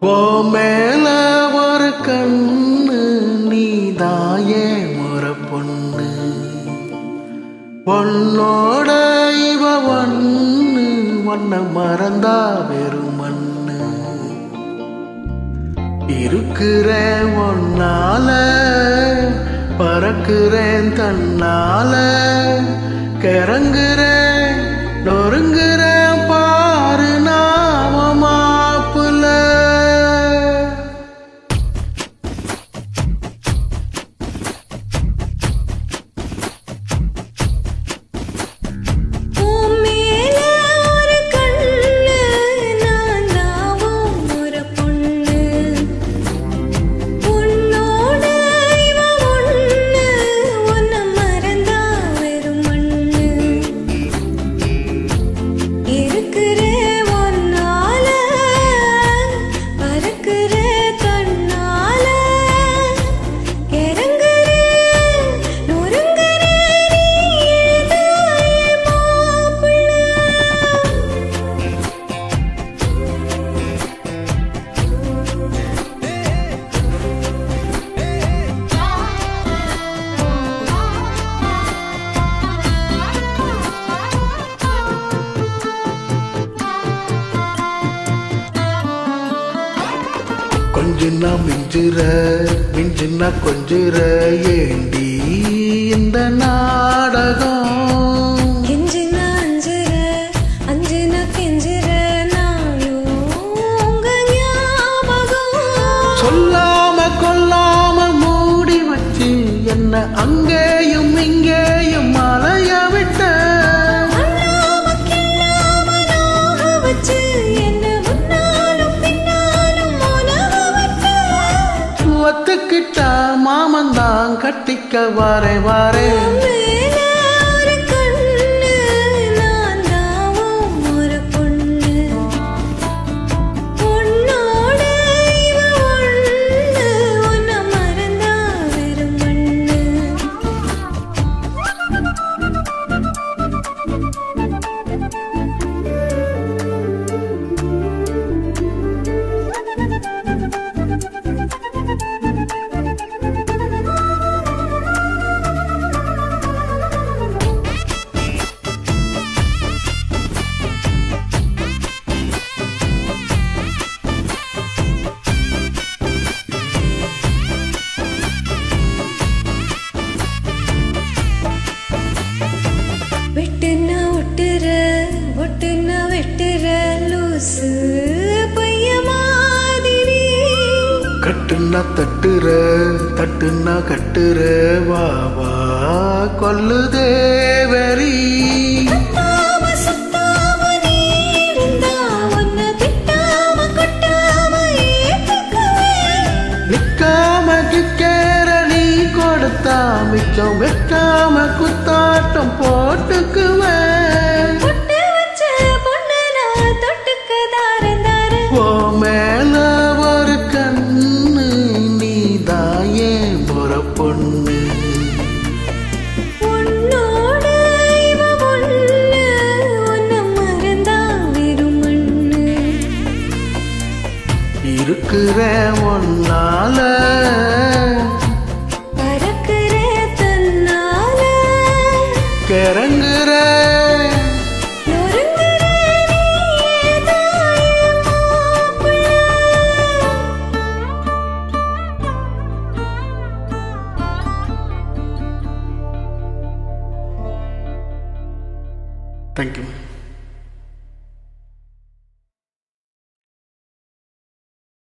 ஓ மேல ஒரு கண்ணு நீதாயே முறை பொண்ணு பொண்ணோட இவ ஒண்ணு ஒன்ன மறந்தா வெறும் மண்ணு இருக்கிறேன் ஒன்னால பறக்கிறேன் தன்னால கிறங்குறேன் நொறுங்குறேன் பாரு நாம மாப்புல உன் மேல ஒரு கண்ணு நான் தாவும் ஒரு பொண்ணு உன்னோட இவ ஒண்ணு உன்னை மறந்தா வெறும் மண்ணு இருக்கிற ஒன்னால பறக்கிற கண்ணால இறங்குற நொறுங்குற நீ எழுதாய மாப்பிள்ளை கொஞ்சுனா மிஞ்சுற மிஞ்சுனா கொஞ்சுற ஏண்டி இந்த நாடகம் கெஞ்சின அஞ்சுற அஞ்சின கெஞ்சுற நாளும் உங்க ஞாபகம் சொல்லாம கொல்லாம மூடி வச்சு என்ன அங்கேயும் இங்கேயும் மலைய விட்ட அண்ணாம கிள்ளாம நோக வச்சு என்ன முன்னாலும் பின்னாலும் உலக விட்ட ஒத்துக்கிட்டா மாமன் தான் கட்டிக்க வாரே வாரே மேல ஒரு கண்ணு நான் தாவும் ஒரு பொண்ணு பொண்ணோட இவ ஒண்ணு உன்னை மறந்தா வெறும் மண்ணு வெட்டுன ஒட்டுற ஒட்டுன வெட்டுற லூசு பைய மாதிரி கட்டுனா தட்டுற தட்டுனா கட்டுற வா வா கொல்லுதே வெறி சுத்தாம சுத்தாம நீ இருந்தா உன்னை திட்டாம கொட்டாம ஏத்துக்குவேன் நிக்காம கிக்கேற நீ கொடுத்தா மிச்சம் வைக்காம குத்தாட்டம் போட்டுக்குவேன் பொட்டு வச்ச பொண்ணு நான் தொட்டுக்க தாரேன் தாரேன் ஓ மேல ஒரு கண்ணு நீ தாயே முற பொண்ணு உன்னோட இவ ஒண்ணு உன்னை மறந்தா வெறும் மண்ணு இருக்கிற ஒன்னால பறக்கிற தன்னால கிறங்குற நொறுங்குற நீதாய மாப்பிள்ளை தேங்க்யூ